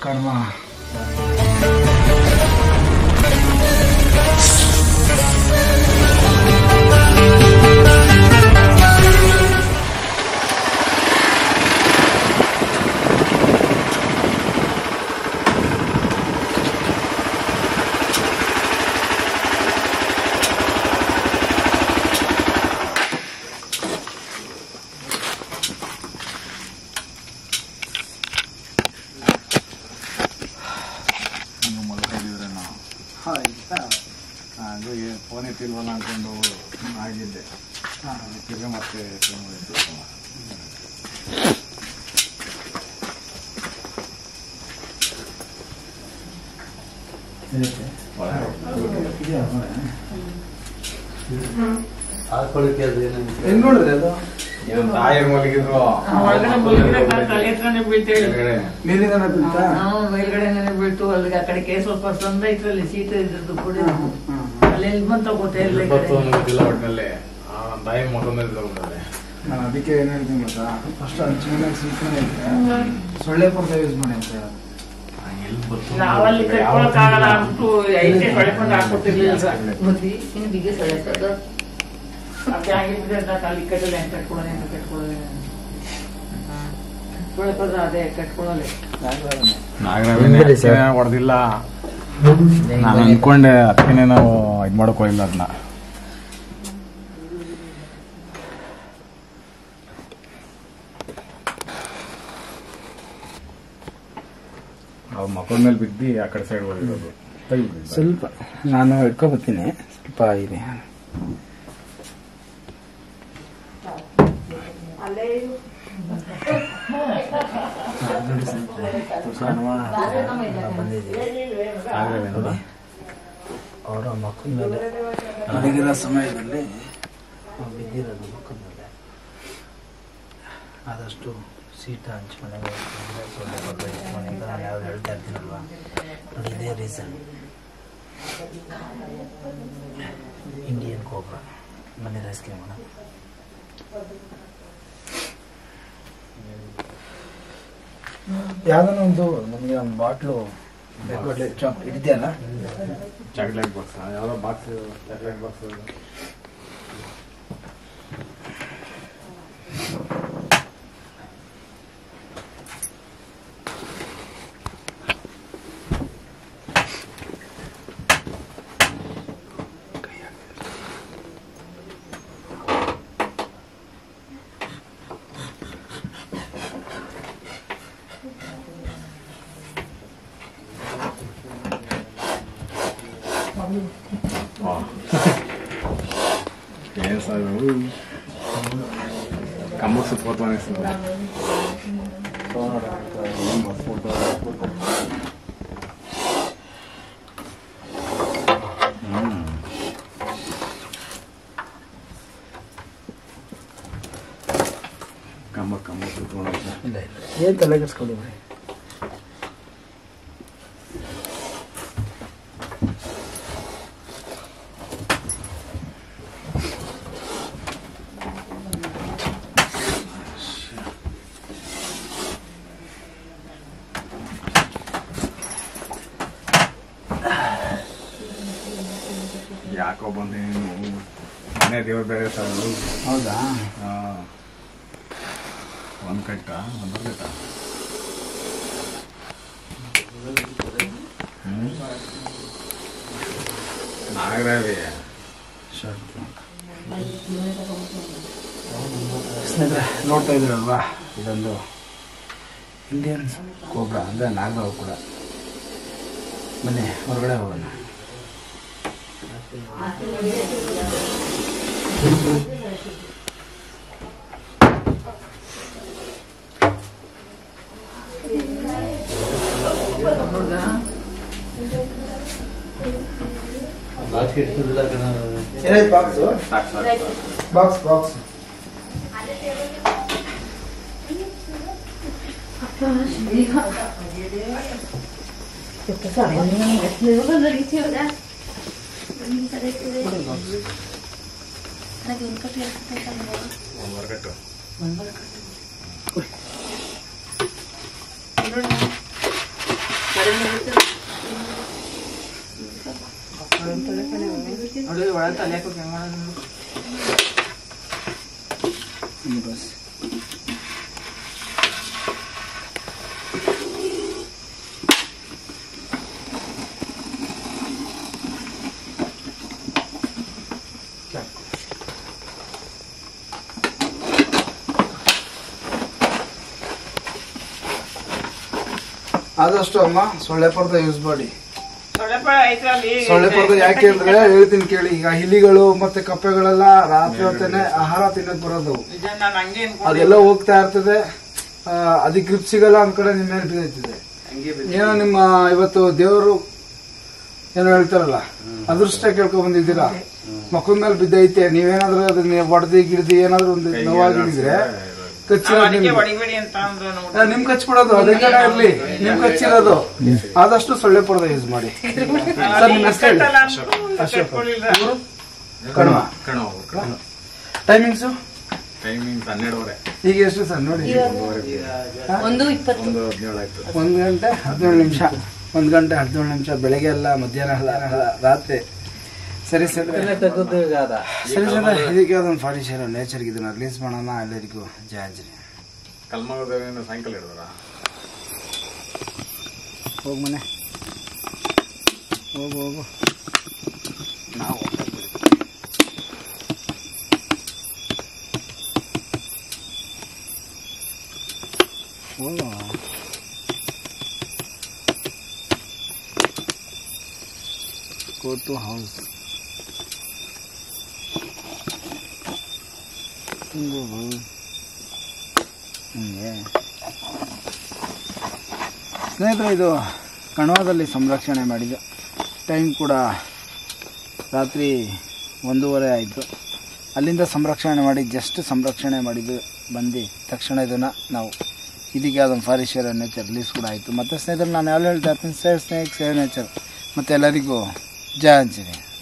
ಕರ್ಮ ನೀವು ಮಲ್ಕೊಂಡಿದ್ರೆ ನಾವು ಅದು ಫೋನ್ ಎತ್ತಿಲ್ವಲ್ಲ ಅಂದ್ಕೊಂಡು ಆಗಿದ್ದೆ ತಿರ್ಗ ಮತ್ತೆ ಫೋನ್ ಮಾಡಿದ್ದು ಹೆಂಗ್ ನೋಡಿದ್ರೆ ಅದು ತಾಯಿರ್ ಮಲಗಿದ್ರು ಒಳಗಡೆ ಮಲಗಿದ್ರೆ ಕಾಲ್ ತಲೆ ಹತ್ರನೇ ಬೀಳ್ತೇವೆ ಕೆಳಗಡೆ ಮೇಲಿಂದ ಬೀಳ್ತಾ ನಾವು ಮೇಲ್ಗಡೆನೇ ಬೀಳ್ತು ಅಲ್ಲಿಗೆ ಆ ಕಡೆ ಸ್ವಲ್ಪ ಸಂದ ಇದ್ರಲ್ಲಿ ಸೀಟ ಇದ್ರದ್ದು ಪುಡಿ ಅಲ್ಲಿ ಎಲ್ಲಿ ಬಂತ ಗೊತ್ತಿಲ್ಲ ಈ ಇಪ್ಪತ್ತು ಕಡೆ. ಗೊತ್ತಿಲ್ಲ ಒಟ್ಟಿನಲ್ಲಿ ಆ ತಾಯಿ ಮುಖ ಮೇಲೆ ತಗೊಂಡ್ರೆ ನಾನು ಅದಕ್ಕೆ ಏನ್ ಹೇಳ್ತೀನಿ ಗೊತ್ತಾ ಫಸ್ಟ್ ಹಂಚಿನ ಸಿಂಪಲ್ ಇದ್ರೆ ಸೊಳ್ಳೆ ಪರ್ದ ಯೂಸ್ ಮಾಡಿ ಅಂತ ಹೇಳೋದು. ನಾವಲ್ಲಿ ಕಟ್ಕೊಳಕ್ ಆಗಲ್ಲ ಅಂದ್ಬಿಟ್ಟು ಐತೆ ಕಳ್ಕೊಂಡು ಹಾಕೊಟ್ಟಿರ್ಲಿಲ್ಲ ಸರ್ ಬುದ್ಧಿ ಇನ್ನು ಬಿಗಿ ಸೊಳ್ಳೆ ಅದೇ ಆಗಿಬಿಟ್ರೆ ಅಂತ ಅಲ್ಲಿ ಕಟ್ಟಲೆ ಅಂತ ಕಟ್ಕೊಳ್ಳೋದೆ ಅಂತ ಕಟ್ಕೊಳ್ಳೋದೆ ಸೊಳ್ಳೆ ಪದ ಅದೇ ಕಟ್ಕೊಳ್ಳೋಲೆ ನಾಗರವಿನ ಹೊಡೆದಿಲ್ಲ ನಾನು ಅನ್ಕೊಂಡೆ ಅದಕ್ಕೆ ನಾವು ಇದು ಮಾಡಕ್ ಹೋಗಿಲ್ಲ ಅದನ್ನ ಅವ್ರ ಮಕ್ಕಳ ಮೇಲೆ ಬಿದ್ದು ಆ ಕಡೆ ಸೈಡ್ ಹೋಗಿರೋದು ತೆಗಿಬಿಡಿ ಸ್ವಲ್ಪ ನಾನು ಇಟ್ಕೊಬತ್ತೀನಿ ಸ್ವಲ್ಪ ಇದೆ ಅವರ ಮಕ್ಕಳ ಮೇಲೆ ಮಲಗಿರೋ ಸಮಯದಲ್ಲಿ ಬಿದ್ದಿರೋದು ಮಕ್ಕಳ ಮೇಲೆ ಆದಷ್ಟು ಸೀಟ ಹಂಚ್ಮನೆಗೆ ಸೊಳ್ಳೆ ಪರ್ದೆ use ಮಾಡಿ ಅಂತ ನಾನು ಯಾವ್ದು ಹೇಳ್ತಾ ಇರ್ತೀನಲ್ವಾ ನೋಡಿ ಇದೇ ರೀಸನ್ ಇಂಡಿಯನ್ ಕೋಬ್ರಾ ಮನೆ ರೆಸ್ಕ್ಯೂ ಮಾಡೋಣ ಯಾವ್ದಾನ ಒಂದು ನಮಗೆ ಒಂದು ಬಾಟ್ಲು ಇದೆಯಲ್ಲ ಚಾಕ್ಲೇಟ್ ಬಾಕ್ಸ್ ಯಾವ್ದೋ ಬಾಕ್ಸ್ ಚಾಕ್ಲೇಟ್ ಬಾಕ್ಸ್ ಏನ್ ಸರ್ ಕಂಬ ಸುತ್ಕೋತಾನೆ ಸರ್ ಕಂಬ ಕಂಬ ಸುತ್ಕೊಂಡು ಇಲ್ಲ ಇಲ್ಲ ಏನು ತಲೆ ಕೆಡಿಸ್ಕೊಳ್ಳಿ ಬಿಡಿ ಯಾಕೋ ಬಂದೆ ನೀನು ಮನೆ ದೇವ್ರು ಬೇರೆ ಸರ್ ಅದು ಹೌದಾ ಒಂದು ಕಟ್ಟ ಒಂದು ಕಟ್ಟ ನಾಗರಾವಿ ಸ್ನೇಹಿತರೆ ನೋಡ್ತಾ ಇದ್ದೀರಲ್ವಾ ಇದೊಂದು ಇಂಡಿಯನ್ ಕೋಬ್ರಾ ಅಂದರೆ ನಾಗರಾವ್ ಕೂಡ ಬನ್ನಿ ಹೊರಗಡೆ ಹೋಗೋಣ ಏನಾಯ್ತು ಬಾಕ್ಸು ಸಾಕು ಸಾಕು ಬಾಕ್ಸ್ ಬಾಕ್ಸ್ ಒಂದು ಹೊರಗಟ್ಟು ನೋಡಿ ಒಳಗೆ ತಲೆ ಹಾಕೋಕೆ ಹೆಂಗ್ ಮಾಡೋದು ನೋಡು. ಬಸ್ ಆದಷ್ಟು ಅಮ್ಮ ಸೊಳ್ಳೆ ಪರ್ದ ಯೂಸ್ ಮಾಡಿ ಸೊಳ್ಳೆ ಪಳ ಐತೆ ಅಲ್ಲಿ. ಸೊಳ್ಳೆ ಪರ್ದ ಯಾಕೆ ಅಂದ್ರೆ ಹೇಳ್ತೀನಿ ಕೇಳಿ ಈಗ ಇಲಿಗಳು ಮತ್ತೆ ಕಪ್ಪೆಗಳೆಲ್ಲ ರಾತ್ರಿ ಹೊತ್ತೇನೆ ಆಹಾರ ತಿನ್ನಕ್ ಬರೋದು ನಿಜ ನಾನು ಹಂಗೆ ಅನ್ಕೊಂಡೆ. ಅದೆಲ್ಲ ಹೋಗ್ತಾ ಇರ್ತದೆ ಆ, ಅದಕ್ಕೆ ಗ್ರಿಪ್ ಸಿಗಲ್ಲ ಒಂದ್ ಕಡೆ ನಿಮ್ಮ ಮೇಲೆ ಬಿದ್ದೈತಿದೆ ಏನೋ ನಿಮ್ಮ ಇವತ್ತು ದೇವರು ಏನೋ ಹೇಳ್ತಾರಲ್ಲ ಅದೃಷ್ಟ ಕೇಳ್ಕೊಂಡ್ ಬಂದಿದ್ದೀರಾ ಮಕ್ಕಳ ಮೇಲೆ ಬಿದ್ದೈತೆ ನೀವೇನಾದ್ರೂ ಅದನ್ನ ಹೊಡೆದಿ ಗಿಡ್ದಿ ಏನಾದ್ರೂ ಒಂದು ನೋವಾಗಿದ್ರೆ ಕಚ್ಚಿರೋದು ಅದಕ್ಕೆ ನಿಮ್ಗೆ. ಹೊಡಿಬೇಡಿ ಅಂತ ಅಂದ್ರು ನೋಡಿ. ಆ, ನಿಮ್ ಕಚ್ಬಿಡೋದು ಅದೆಲ್ಲ ಇರ್ಲಿ ನಿಮ್ ಕಚ್ಚಿರೋದು ಆದಷ್ಟು ಸೊಳ್ಳೆ ಪರ್ದ ಯೂಸ್ ಮಾಡಿ ಸರ್ ನಿಮ್ಮ ಹೆಸರು ಹೇಳಿ ಕಟ್ಟಲ್ಲ ಅಂದ್ಬಿಟ್ಟು ಅಶೋಕ್ ಕಟ್ಕೊಳ್ಳಿಲ್ಲ. ಊರು? ಕಣ್ವ ಕಣೋ ಟೈಮಿಂಗ್ಸು ಟೈಮಿಂಗ್ ಹನ್ನೆರಡುವರೆ ಈಗ ಎಷ್ಟು ಸರ್ ನೋಡಿ ಒಂದು ಇಪ್ಪತ್ತು ಒಂದು ಹದಿನೇಳು ಆಯ್ತು ಒಂದ್ ಗಂಟೆ ಹದಿನೇಳು ನಿಮಿಷ ಒಂದ್ ಗಂಟೆ ಹದಿನೇಳು ನಿಮಿಷ ಬೆಳಗ್ಗೆ ಎಲ್ಲ ಮಧ್ಯಾಹ್ನ ಅಲ್ಲ, ಅಲ್ಲ, ರಾತ್ರಿ ಸರಿ ಸರ್ ತೆಗೆದು ಈಗ ಅದ ಸರಿ ಸರ್ ಇದಕ್ಕೆ ಅದೊಂದು ಫಾರಿ ಶೇರ್ ನೇಚರ್ಗೆ ಇದನ್ನ ರಿಲೀಸ್ ಮಾಡೋಣ ಎಲ್ಲರಿಗೂ ಜಯ ಆಂಜನೇಯ ಕಲ್ಮಗದೇವೇನು ಸಾಯಂಕಾಲ ಹಿಡಿದ್ರ ಹೋಗ್ ಮನೆ ಹೋಗು ಹೋಗು ನಾವು ಹೋಗು ಗೋ ಟು ಹೌಸ್ ಹಿಂಗೆ ಸ್ನೇಹಿತರೆ ಇದು ಕಣ್ವಾದಲ್ಲಿ ಸಂರಕ್ಷಣೆ ಮಾಡಿದ್ದು ಟೈಮ್ ಕೂಡ ರಾತ್ರಿ ಒಂದೂವರೆ ಆಯಿತು ಅಲ್ಲಿಂದ ಸಂರಕ್ಷಣೆ ಮಾಡಿ ಜಸ್ಟ್ ಸಂರಕ್ಷಣೆ ಮಾಡಿದ್ದು ಬಂದು ತಕ್ಷಣ ಇದನ್ನು ನಾವು ಇದಕ್ಕೆ ಅದೊಂದು ಫಾರಿಶಿಯರ್ ನೇಚರ್ ರಿಲೀಸ್ ಕೂಡ ಆಯಿತು ಮತ್ತು ಸ್ನೇಹಿತರೆ ನಾನು ಯಾವಾಗ ಹೇಳ್ತಾ ಇರ್ತೀನಿ ಸೇವ್ ಸ್ನೇಕ್ ಸೇವ್ ನೇಚರ್ ಮತ್ತು ಎಲ್ಲರಿಗೂ ಜಯ ಅಂಚಿದೆ